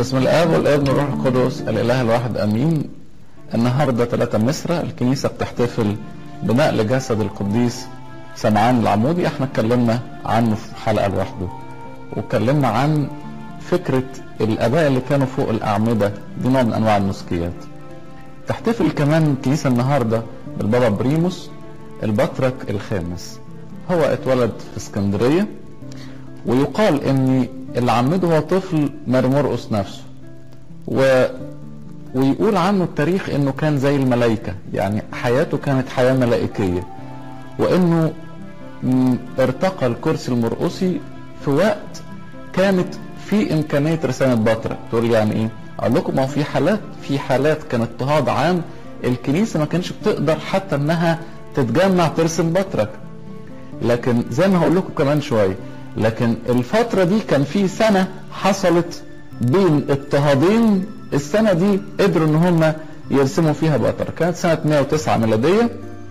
بسم الاب والابن والروح القدس الاله الواحد امين النهارده 3 مصر الكنيسه بتحتفل بنقل جسد القديس سمعان العمودي احنا اتكلمنا عنه في حلقه لوحده واتكلمنا عن فكره الاباء اللي كانوا فوق الاعمده دي نوع من انواع النسكيات تحتفل كمان الكنيسه النهارده بالبابا بريموس البطرك الخامس هو اتولد في اسكندريه ويقال ان اللي عمده هو طفل مرمرقس نفسه و... ويقول عنه التاريخ انه كان زي الملائكة يعني حياته كانت حياة ملائكية وانه م- ارتقى الكرسي المرقسي في وقت كانت في امكانية رسالة بطرك تقول يعني ايه اقول لكم ما هو في حالات في حالات كان اضطهاد عام الكنيسة ما كانش بتقدر حتى انها تتجمع ترسم بطرك لكن زي ما هقول لكم كمان شويه لكن الفتره دي كان في سنه حصلت بين اضطهادين السنه دي قدروا ان هم يرسموا فيها بقطر كانت سنه 109 ميلاديه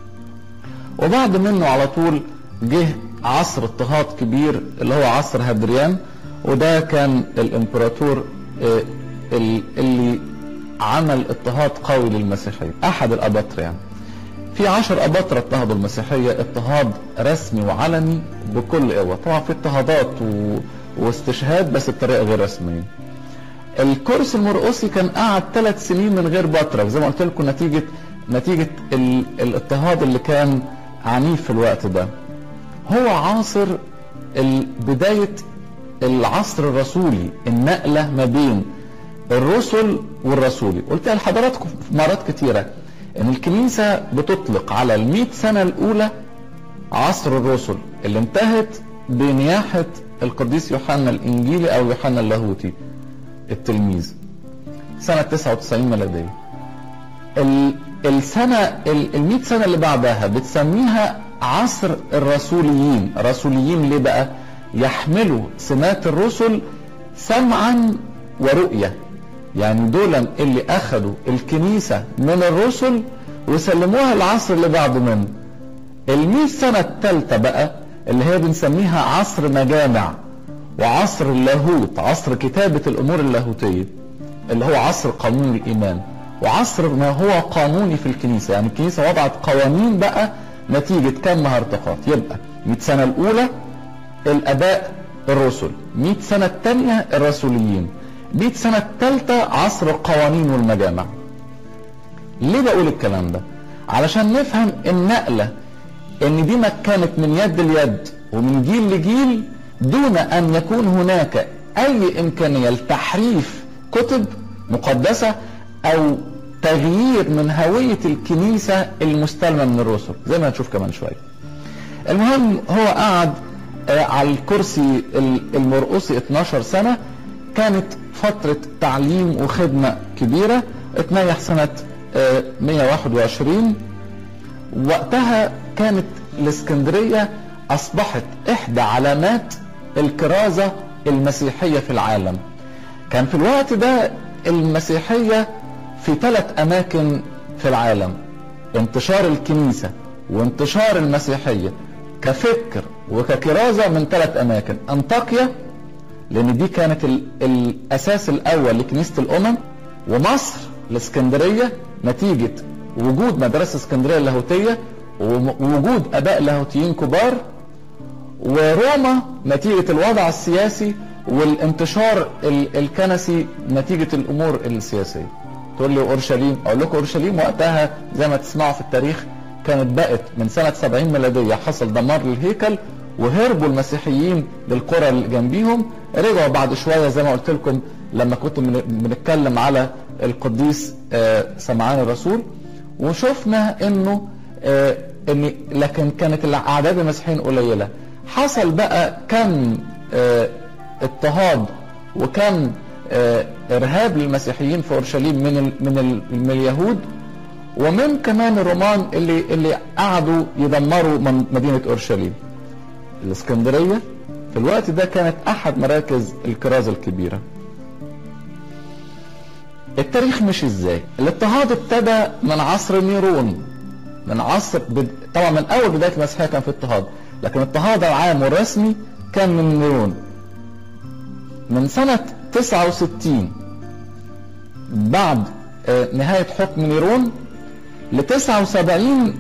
وبعد منه على طول جه عصر اضطهاد كبير اللي هو عصر هادريان وده كان الامبراطور آه، ال- اللي عمل اضطهاد قوي للمسيحيه احد الاباطره يعني في عشر أباطرة اضطهدوا المسيحية اضطهاد رسمي وعلني بكل قوة طبعا في اضطهادات و... واستشهاد بس بطريقة غير رسمية الكرسي المرقسي كان قعد ثلاث سنين من غير بطرك زي ما قلت لكم نتيجة نتيجة ال... الاضطهاد اللي كان عنيف في الوقت ده هو عاصر ال- بداية العصر الرسولي النقلة ما بين الرسل والرسولي قلتها لحضراتكم في مرات كتيرة ان الكنيسة بتطلق على المئة سنة الاولى عصر الرسل اللي انتهت بنياحة القديس يوحنا الانجيلي او يوحنا اللاهوتي التلميذ سنة 99 ميلادية ال- السنة ال 100 سنة اللي بعدها بتسميها عصر الرسوليين رسوليين ليه بقى يحملوا سمات الرسل سمعا ورؤية يعني دول اللي اخذوا الكنيسة من الرسل وسلموها العصر اللي بعده منه المئة سنة الثالثة بقى اللي هي بنسميها عصر مجامع وعصر اللاهوت عصر كتابة الأمور اللاهوتية اللي هو عصر قانون الإيمان وعصر ما هو قانوني في الكنيسة يعني الكنيسة وضعت قوانين بقى نتيجة كم هرطقات يبقى 100 سنة الأولى الآباء الرسل 100 سنة الثانية الرسوليين 100 سنة الثالثة عصر القوانين والمجامع ليه بقول الكلام ده علشان نفهم النقلة ان دي ما كانت من يد ليد ومن جيل لجيل دون ان يكون هناك اي امكانية لتحريف كتب مقدسة او تغيير من هوية الكنيسة المستلمة من الرسل زي ما هنشوف كمان شوية المهم هو قعد آه، على الكرسي ال- المرقسي 12 سنة كانت فترة تعليم وخدمة كبيرة اتنيح سنة آه، 121 وقتها كانت الاسكندرية أصبحت إحدى علامات الكرازة المسيحية في العالم كان في الوقت ده المسيحية في ثلاث أماكن في العالم انتشار الكنيسة وانتشار المسيحية كفكر وككرازة من ثلاث أماكن أنطاكيا لأن دي كانت ال- الأساس الأول لكنيسة الأمم ومصر الإسكندرية نتيجة وجود مدرسة اسكندرية اللاهوتية وم- ووجود آباء لاهوتيين كبار وروما نتيجة الوضع السياسي والانتشار ال- الكنسي نتيجة الأمور السياسية تقول لي أورشليم أقول لكم أورشليم وقتها زي ما تسمعوا في التاريخ كانت بقت من سنة 70 ميلادية حصل دمار للهيكل وهربوا المسيحيين للقرى اللي جنبيهم رجعوا بعد شوية زي ما قلت لكم لما كنت من- بنتكلم على القديس آه، سمعان الرسول وشفنا انه آه، ان لكن كانت الاعداد المسيحيين قليله حصل بقى كم آه، اضطهاد وكم آه، ارهاب للمسيحيين في اورشليم من ال من, ال من اليهود ومن كمان الرومان اللي اللي قعدوا يدمروا من مدينه اورشليم الاسكندريه في الوقت ده كانت احد مراكز الكرازه الكبيره التاريخ مش ازاي الاضطهاد ابتدى من عصر نيرون من عصر بد... طبعا من اول بدايه المسيحيه كان في اضطهاد لكن الاضطهاد العام والرسمي كان من نيرون من سنه 69 بعد نهاية حكم نيرون ل 79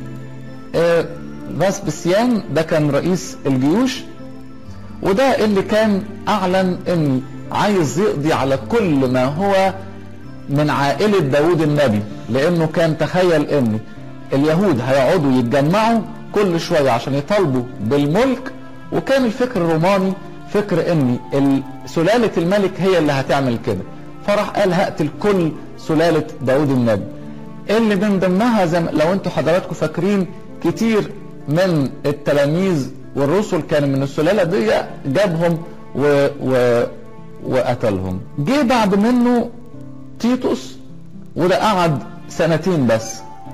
فاسبسيان ده كان رئيس الجيوش وده اللي كان اعلن ان عايز يقضي على كل ما هو من عائلة داود النبي لانه كان تخيل ان اليهود هيقعدوا يتجمعوا كل شوية عشان يطالبوا بالملك وكان الفكر الروماني فكر ان سلالة الملك هي اللي هتعمل كده فراح قال هقتل كل سلالة داود النبي اللي من ضمنها زي لو انتوا حضراتكم فاكرين كتير من التلاميذ والرسل كانوا من السلالة دي جابهم و... و... وقتلهم جه بعد منه تيتوس وده قعد سنتين بس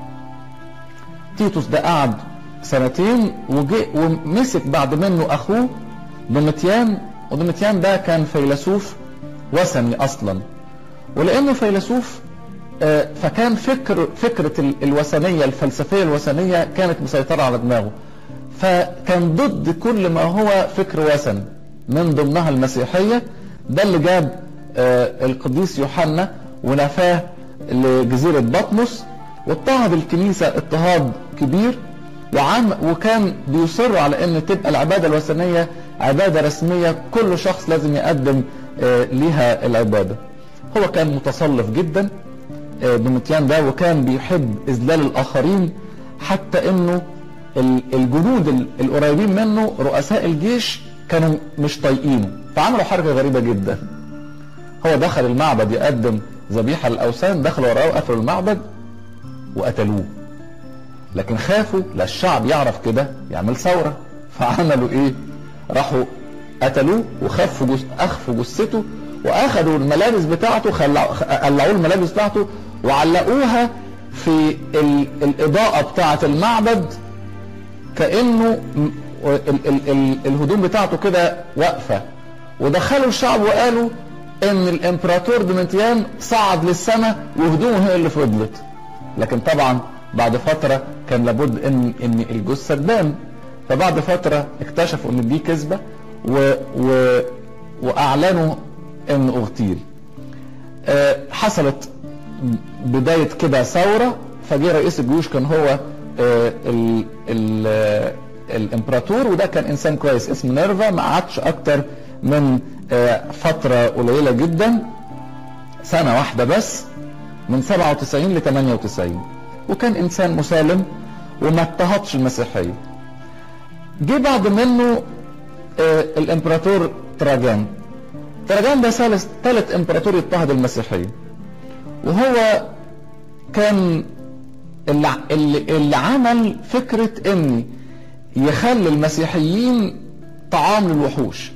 تيتوس ده قعد سنتين وجه ومسك بعد منه اخوه دمتيان ودمتيان ده كان فيلسوف وثني اصلا ولانه فيلسوف فكان فكر فكرة الوثنية الفلسفية الوثنية كانت مسيطرة على دماغه فكان ضد كل ما هو فكر وثني من ضمنها المسيحية ده اللي جاب القديس يوحنا ونفاه لجزيرة بطمس واضطهد الكنيسة اضطهاد كبير وعام وكان بيصر على ان تبقى العبادة الوثنية عبادة رسمية كل شخص لازم يقدم ليها العبادة هو كان متصلف جدا دمتيان ده وكان بيحب اذلال الاخرين حتى انه الجنود القريبين منه رؤساء الجيش كانوا مش طايقينه فعملوا حركه غريبه جدا هو دخل المعبد يقدم ذبيحه للاوثان دخلوا وراه وقفلوا المعبد وقتلوه لكن خافوا لا الشعب يعرف كده يعمل ثوره فعملوا ايه راحوا قتلوه وخفوا جس... اخفوا جثته واخدوا الملابس بتاعته قلعوا الملابس بتاعته وعلقوها في ال... الاضاءه بتاعه المعبد كانه ال... ال... ال... الهدوم بتاعته كده واقفه ودخلوا الشعب وقالوا ان الامبراطور دمنتيان صعد للسماء وهدومه هي اللي فضلت لكن طبعا بعد فتره كان لابد ان ان الجثه تبان فبعد فتره اكتشفوا ان دي كذبه و... و... واعلنوا ان اغتيل أه حصلت بداية كده ثورة فجه رئيس الجيوش كان هو أه ال ال أه الامبراطور وده كان انسان كويس اسمه نيرفا ما قعدش اكتر من فترة قليلة جدا سنة واحدة بس من 97 ل 98 وكان انسان مسالم وما اضطهدش المسيحية جه بعد منه الامبراطور تراجان تراجان ده ثالث ثالث امبراطور يضطهد المسيحيه وهو كان اللي, اللي, اللي عمل فكره ان يخلي المسيحيين طعام للوحوش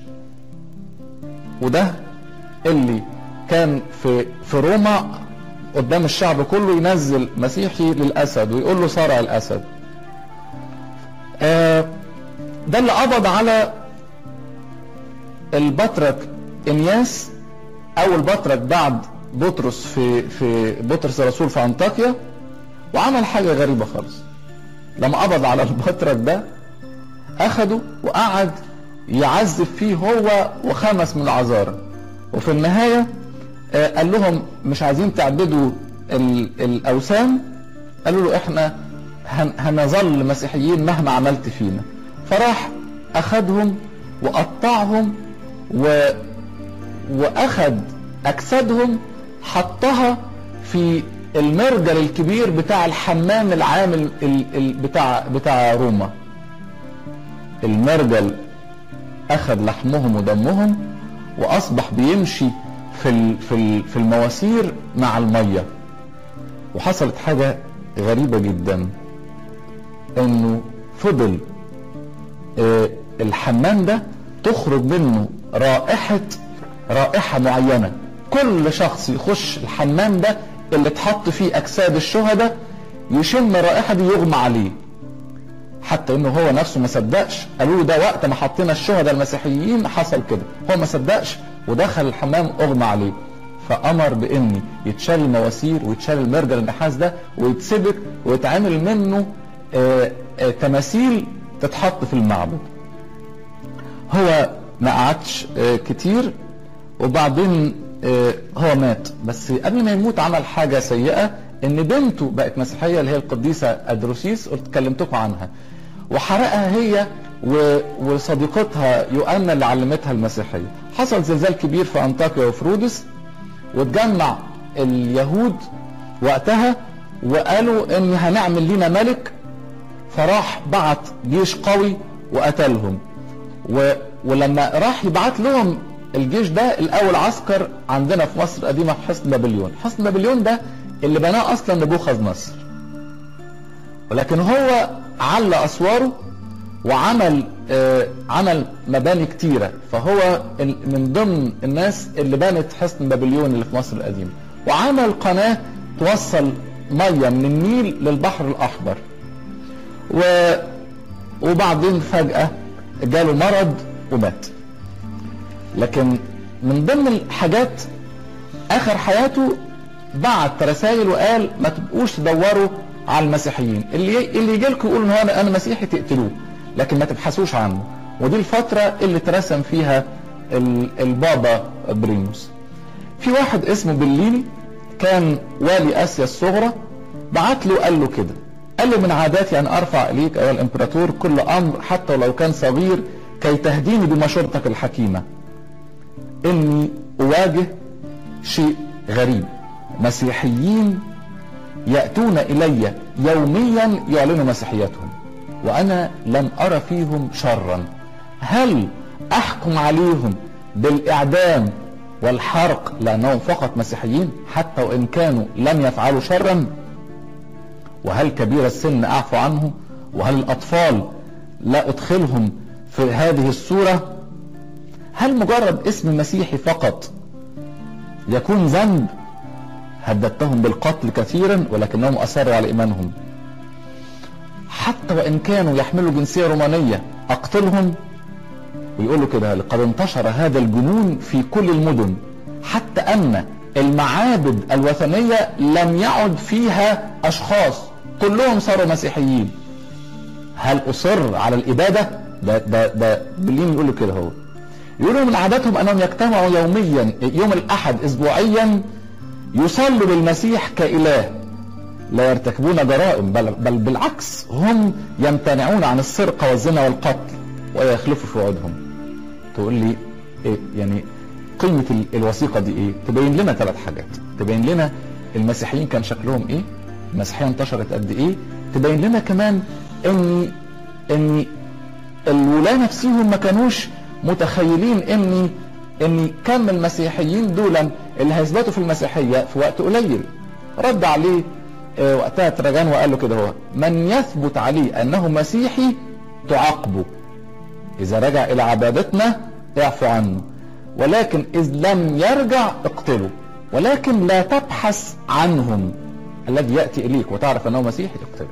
وده اللي كان في في روما قدام الشعب كله ينزل مسيحي للاسد ويقول له صارع الاسد آه ده اللي قبض على البطرك انياس اول بطرك بعد بطرس في في بطرس الرسول في انطاكيا وعمل حاجه غريبه خالص لما قبض على البطرك ده اخده وقعد يعذب فيه هو وخمس من العذارى وفي النهايه قال لهم مش عايزين تعبدوا الاوثان قالوا له احنا هنظل مسيحيين مهما عملت فينا فراح اخدهم وقطعهم و واخد اجسادهم حطها في المرجل الكبير بتاع الحمام العام ال ال بتاع بتاع روما المرجل اخذ لحمهم ودمهم واصبح بيمشي في في في المواسير مع الميه وحصلت حاجه غريبه جدا انه فضل الحمام ده تخرج منه رائحه رائحه معينه كل شخص يخش الحمام ده اللي اتحط فيه اجساد الشهداء يشم الرائحه دي يغمى عليه حتى انه هو نفسه ما صدقش قالوا له ده وقت ما حطينا الشهداء المسيحيين حصل كده هو ما صدقش ودخل الحمام اغمى عليه فامر بان يتشال المواسير ويتشال المرجل النحاس ده ويتسبك ويتعمل منه آآ آآ تماثيل تتحط في المعبد هو ما قعدش كتير وبعدين آه، هو مات بس قبل ما يموت عمل حاجة سيئة ان بنته بقت مسيحية اللي هي القديسة ادروسيس قلت كلمتكم عنها وحرقها هي و- وصديقتها يؤنى اللي علمتها المسيحية حصل زلزال كبير في انطاكيا وفرودس واتجمع اليهود وقتها وقالوا ان هنعمل لنا ملك فراح بعت جيش قوي وقتلهم و... ولما راح يبعت لهم الجيش ده الاول عسكر عندنا في مصر القديمه في حصن بابليون حصن بابليون ده اللي بناه اصلا نبوخذ نصر ولكن هو على اسواره وعمل آه عمل مباني كتيره فهو ال- من ضمن الناس اللي بنت حصن بابليون اللي في مصر القديمه وعمل قناه توصل ميه من النيل للبحر الاحمر و وبعدين فجأة جاله مرض ومات لكن من ضمن الحاجات آخر حياته بعت رسائل وقال ما تبقوش تدوروا على المسيحيين اللي اللي يجي لكم يقولوا ان هو انا أنا مسيحي تقتلوه لكن ما تبحثوش عنه ودي الفترة اللي اترسم فيها ال- البابا بريموس في واحد اسمه بليني كان والي اسيا الصغرى بعت له قال له كده قال له من عاداتي ان ارفع اليك ايها الامبراطور كل امر حتى ولو كان صغير كي تهديني بمشورتك الحكيمه اني اواجه شيء غريب مسيحيين ياتون الي يوميا يعلنوا مسيحيتهم وانا لم ارى فيهم شرا هل احكم عليهم بالاعدام والحرق لانهم فقط مسيحيين حتى وان كانوا لم يفعلوا شرا وهل كبير السن اعفو عنه وهل الاطفال لا ادخلهم في هذه الصوره هل مجرد اسم مسيحي فقط يكون ذنب هددتهم بالقتل كثيرا ولكنهم اصروا على ايمانهم حتى وان كانوا يحملوا جنسيه رومانيه اقتلهم ويقولوا كده لقد انتشر هذا الجنون في كل المدن حتى ان المعابد الوثنيه لم يعد فيها اشخاص كلهم صاروا مسيحيين هل اصر على الاباده ده ده ده بلين يقول له كده هو يقولوا من عاداتهم انهم يجتمعوا يوميا يوم الاحد اسبوعيا يصلوا للمسيح كاله لا يرتكبون جرائم بل, بل بالعكس هم يمتنعون عن السرقه والزنا والقتل ويخلفوا في وعودهم تقول لي إيه يعني قيمه ال- الوثيقه دي ايه تبين لنا ثلاث حاجات تبين لنا المسيحيين كان شكلهم ايه المسيحيه انتشرت قد ايه تبين لنا كمان ان ان الولاة نفسهم ما كانوش متخيلين ان ان كم المسيحيين دول اللي هيثبتوا في المسيحيه في وقت قليل رد عليه آه، وقتها تراجان وقال له كده هو من يثبت عليه انه مسيحي تعاقبه اذا رجع الى عبادتنا اعفو عنه ولكن اذ لم يرجع اقتله ولكن لا تبحث عنهم الذي ياتي اليك وتعرف انه مسيحي اقتله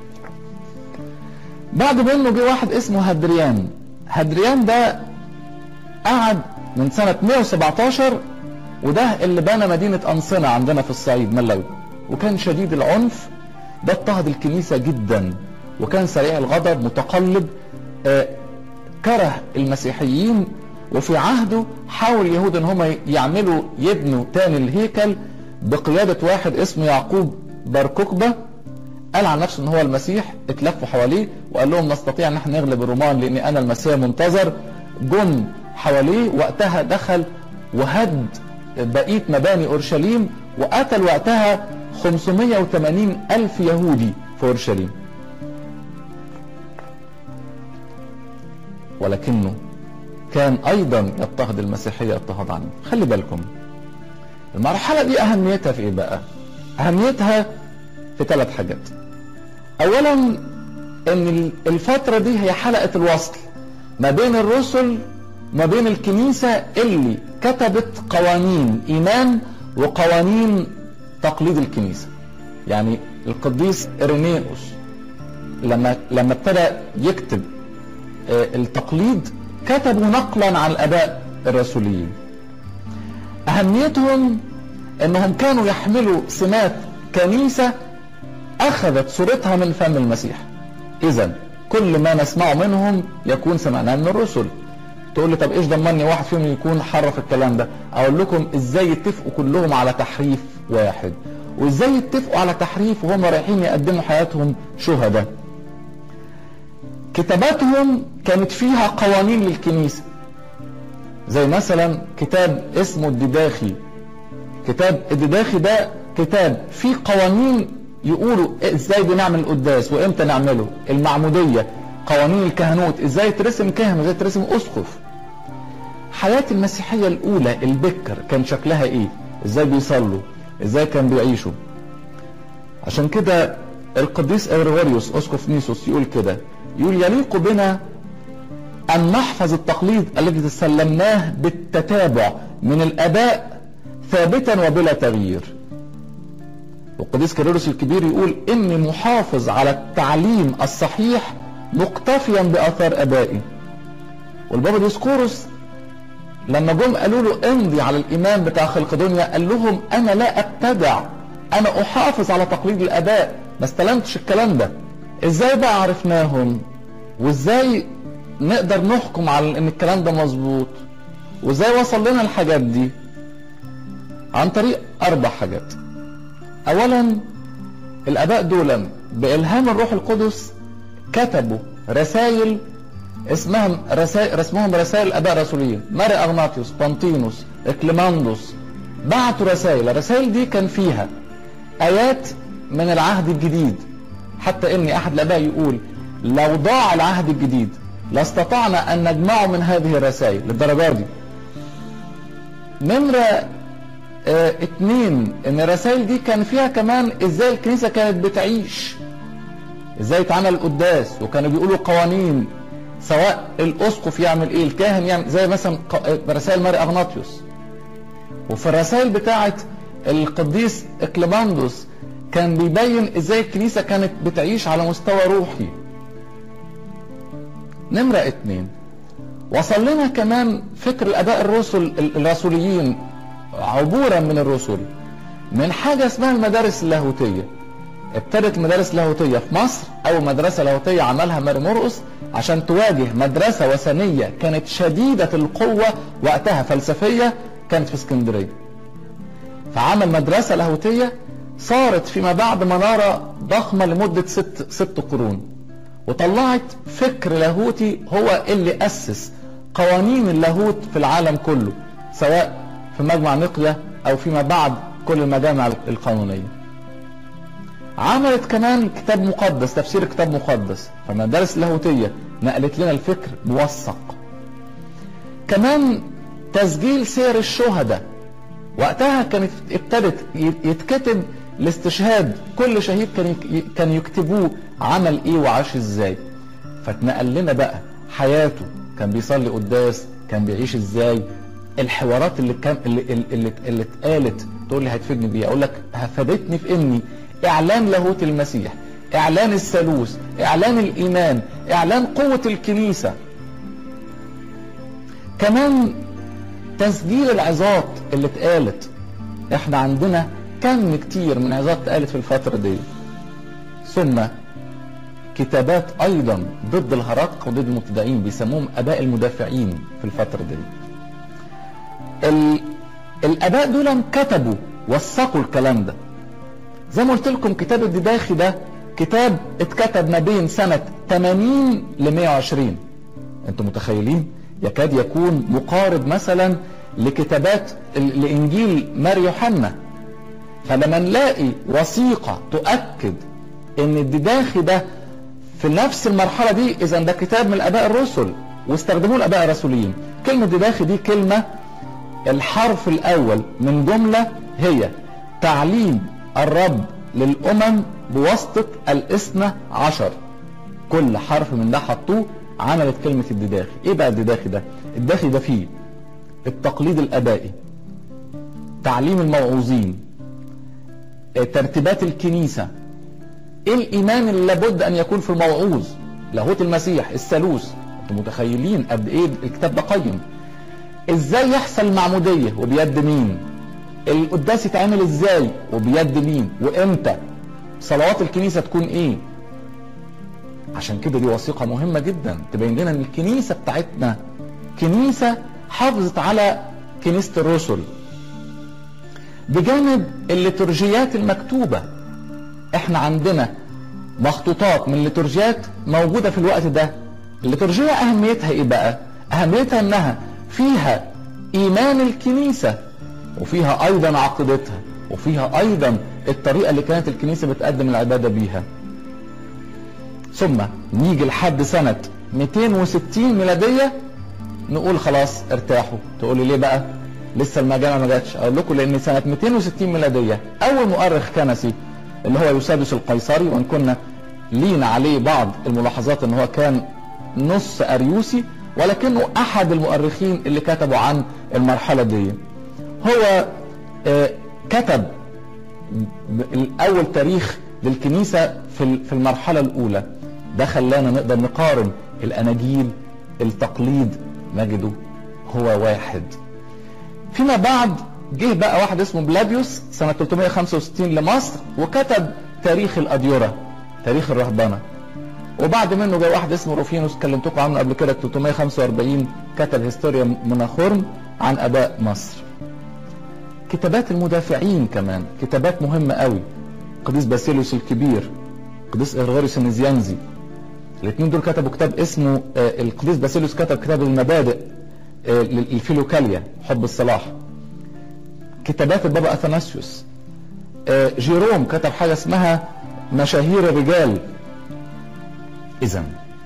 بعد منه جه واحد اسمه هدريان هدريان ده قعد من سنة 117 وده اللي بنى مدينة أنصنة عندنا في الصعيد ملوي وكان شديد العنف ده اضطهد الكنيسة جدا وكان سريع الغضب متقلب آه، كره المسيحيين وفي عهده حاول اليهود ان هم يعملوا يبنوا تاني الهيكل بقيادة واحد اسمه يعقوب باركوكبة قال عن نفسه ان هو المسيح اتلفوا حواليه وقال لهم نستطيع ان احنا نغلب الرومان لان انا المسيح منتظر جن حواليه وقتها دخل وهد بقيه مباني اورشليم وقتل وقتها 580 الف يهودي في اورشليم ولكنه كان ايضا يضطهد المسيحيه اضطهاد عنه خلي بالكم المرحله دي اهميتها في ايه بقى اهميتها في ثلاث حاجات اولا ان الفترة دي هي حلقة الوصل ما بين الرسل ما بين الكنيسة اللي كتبت قوانين ايمان وقوانين تقليد الكنيسة يعني القديس ارينيوس لما لما ابتدى يكتب آه، التقليد كتبوا نقلا عن الاباء الرسوليين اهميتهم انهم كانوا يحملوا سمات كنيسه اخذت صورتها من فم المسيح اذا كل ما نسمعه منهم يكون سمعناه من الرسل تقول لي طب ايش ضمني واحد فيهم يكون حرف الكلام ده اقول لكم ازاي يتفقوا كلهم على تحريف واحد وازاي يتفقوا على تحريف وهم رايحين يقدموا حياتهم شهداء كتاباتهم كانت فيها قوانين للكنيسة زي مثلا كتاب اسمه الدداخي كتاب الدداخي ده كتاب فيه قوانين يقولوا ازاي بنعمل القداس وامتى نعمله المعمودية قوانين الكهنوت ازاي ترسم كهنة ازاي ترسم اسقف حياة المسيحية الاولى البكر كان شكلها ايه ازاي بيصلوا ازاي كان بيعيشوا عشان كده القديس اغريغوريوس اسقف نيسوس يقول كده يقول يليق بنا ان نحفظ التقليد الذي تسلمناه بالتتابع من الاباء ثابتا وبلا تغيير والقديس كيرلس الكبير يقول اني محافظ على التعليم الصحيح مقتفيا باثار ابائي والبابا ديسكورس لما جم قالوا له امضي على الايمان بتاع خلق دنيا قال لهم انا لا ابتدع انا احافظ على تقليد الاباء ما استلمتش الكلام ده ازاي بقى عرفناهم وازاي نقدر نحكم على ان الكلام ده مظبوط وازاي وصل لنا الحاجات دي عن طريق اربع حاجات اولا الاباء دول بالهام الروح القدس كتبوا رسائل اسمها رسائل اسمهم رسائل الاباء الرسوليين ماري اغناطيوس بانتينوس اكليماندوس بعتوا رسائل الرسائل دي كان فيها ايات من العهد الجديد حتى ان احد الاباء يقول لو ضاع العهد الجديد لاستطعنا ان نجمعه من هذه الرسائل للدرجه دي نمره اه اتنين ان الرسائل دي كان فيها كمان ازاي الكنيسه كانت بتعيش ازاي اتعمل القداس وكانوا بيقولوا قوانين سواء الاسقف يعمل ايه الكاهن يعمل زي مثلا رسائل ماري اغناطيوس وفي الرسائل بتاعه القديس اكليماندوس كان بيبين ازاي الكنيسة كانت بتعيش على مستوى روحي نمرة اتنين وصل لنا كمان فكر الاباء الرسل الرسوليين عبورا من الرسل من حاجة اسمها المدارس اللاهوتية ابتدت المدارس اللاهوتية في مصر أول مدرسة لاهوتية عملها ماري مرقس عشان تواجه مدرسة وثنية كانت شديدة القوة وقتها فلسفية كانت في اسكندرية فعمل مدرسة لاهوتية صارت فيما بعد منارة ضخمة لمدة ست, ست قرون وطلعت فكر لاهوتي هو اللي أسس قوانين اللاهوت في العالم كله سواء في مجمع نقية أو فيما بعد كل المجامع القانونية عملت كمان كتاب مقدس تفسير كتاب مقدس فالمدارس اللاهوتية نقلت لنا الفكر موثق كمان تسجيل سير الشهداء وقتها كانت ابتدت يتكتب الاستشهاد كل شهيد كان كان يكتبوه عمل ايه وعاش ازاي فتنقل لنا بقى حياته كان بيصلي قداس كان بيعيش ازاي الحوارات اللي كان اللي اللي, اللي اتقالت تقول لي هتفيدني بيها اقول لك هفادتني في اني اعلان لاهوت المسيح اعلان الثالوث اعلان الايمان اعلان قوه الكنيسه كمان تسجيل العظات اللي اتقالت احنا عندنا كم كتير من عظات اتقالت في الفترة دي ثم كتابات ايضا ضد الهرطقة وضد المبتدئين بيسموهم اباء المدافعين في الفترة دي ال... الاباء دول كتبوا وثقوا الكلام ده زي ما قلت لكم كتاب الدداخي ده كتاب اتكتب ما بين سنة 80 ل 120 انتم متخيلين يكاد يكون مقارب مثلا لكتابات لانجيل ماري يوحنا فلما نلاقي وثيقة تؤكد ان الدداخي ده في نفس المرحلة دي اذا ده كتاب من الاباء الرسل واستخدموه الاباء الرسوليين كلمة دداخي دي كلمة الحرف الاول من جملة هي تعليم الرب للامم بواسطة الاثنى عشر كل حرف من ده حطوه عملت كلمة الدداخي ايه بقى الدداخي ده الداخي ده فيه التقليد الابائي تعليم الموعوظين ترتيبات الكنيسة ايه الايمان اللي لابد ان يكون في الموعوظ لاهوت المسيح الثالوث انتم متخيلين قد ايه الكتاب ده قيم ازاي يحصل المعمودية وبيد مين القداس يتعمل ازاي وبيد مين وامتى صلوات الكنيسة تكون ايه عشان كده دي وثيقة مهمة جدا تبين لنا ان الكنيسة بتاعتنا كنيسة حافظت على كنيسة الرسل بجانب الليتورجيات المكتوبة احنا عندنا مخطوطات من الليتورجيات موجودة في الوقت ده الليتورجية اهميتها ايه بقى اهميتها انها فيها ايمان الكنيسة وفيها ايضا عقيدتها وفيها ايضا الطريقة اللي كانت الكنيسة بتقدم العبادة بيها ثم نيجي لحد سنة 260 ميلادية نقول خلاص ارتاحوا تقولي ليه بقى لسه المجامع ما جاتش اقول لكم لان سنة 260 ميلادية اول مؤرخ كنسي اللي هو يوسابيوس القيصري وان كنا لينا عليه بعض الملاحظات ان هو كان نص اريوسي ولكنه احد المؤرخين اللي كتبوا عن المرحلة دي هو آه كتب اول تاريخ للكنيسة في المرحلة الاولى ده خلانا نقدر نقارن الاناجيل التقليد نجده هو واحد فيما بعد جه بقى واحد اسمه بلابيوس سنة 365 لمصر وكتب تاريخ الأديرة تاريخ الرهبنة وبعد منه جاء واحد اسمه روفينوس كلمتكم عنه قبل كده 345 كتب هيستوريا مناخورم عن اباء مصر كتابات المدافعين كمان كتابات مهمة قوي قديس باسيليوس الكبير قديس إغريغوريوس النزيانزي الاثنين دول كتبوا كتاب اسمه القديس باسيليوس كتب كتاب المبادئ الفيلوكاليا حب الصلاح كتابات البابا اثناسيوس جيروم كتب حاجه اسمها مشاهير الرجال اذا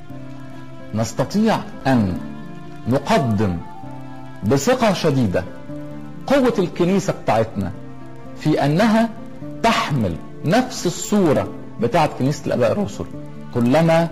نستطيع ان نقدم بثقه شديده قوه الكنيسه بتاعتنا في انها تحمل نفس الصوره بتاعت كنيسه الاباء الرسل كلما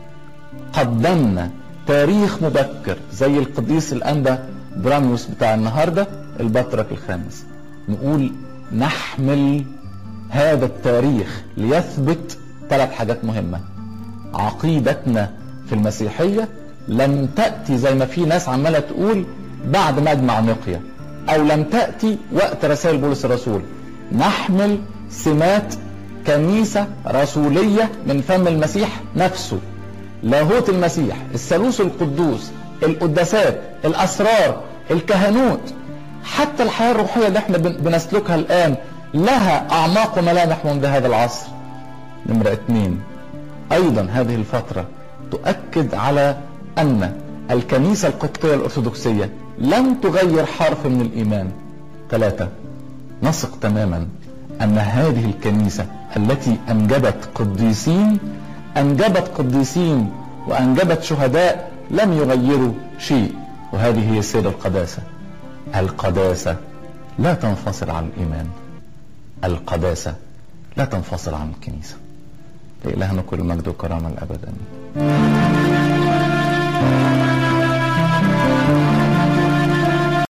قدمنا تاريخ مبكر زي القديس الانبا براميوس بتاع النهارده البطرك الخامس نقول نحمل هذا التاريخ ليثبت ثلاث حاجات مهمه عقيدتنا في المسيحيه لم تاتي زي ما في ناس عماله تقول بعد مجمع نقيه او لم تاتي وقت رسائل بولس الرسول نحمل سمات كنيسه رسوليه من فم المسيح نفسه لاهوت المسيح الثالوث القدوس القداسات الاسرار الكهنوت حتى الحياه الروحيه اللي احنا بنسلكها الان لها اعماق وملامح منذ هذا العصر نمرة اثنين ايضا هذه الفترة تؤكد على ان الكنيسة القبطية الارثوذكسية لم تغير حرف من الايمان ثلاثة نثق تماما ان هذه الكنيسة التي انجبت قديسين انجبت قديسين وانجبت شهداء لم يغيروا شيء وهذه هي السيدة القداسة القداسة لا تنفصل عن الايمان القداسة لا تنفصل عن الكنيسة لإلهنا كل مجد وكرامة الأبد آمين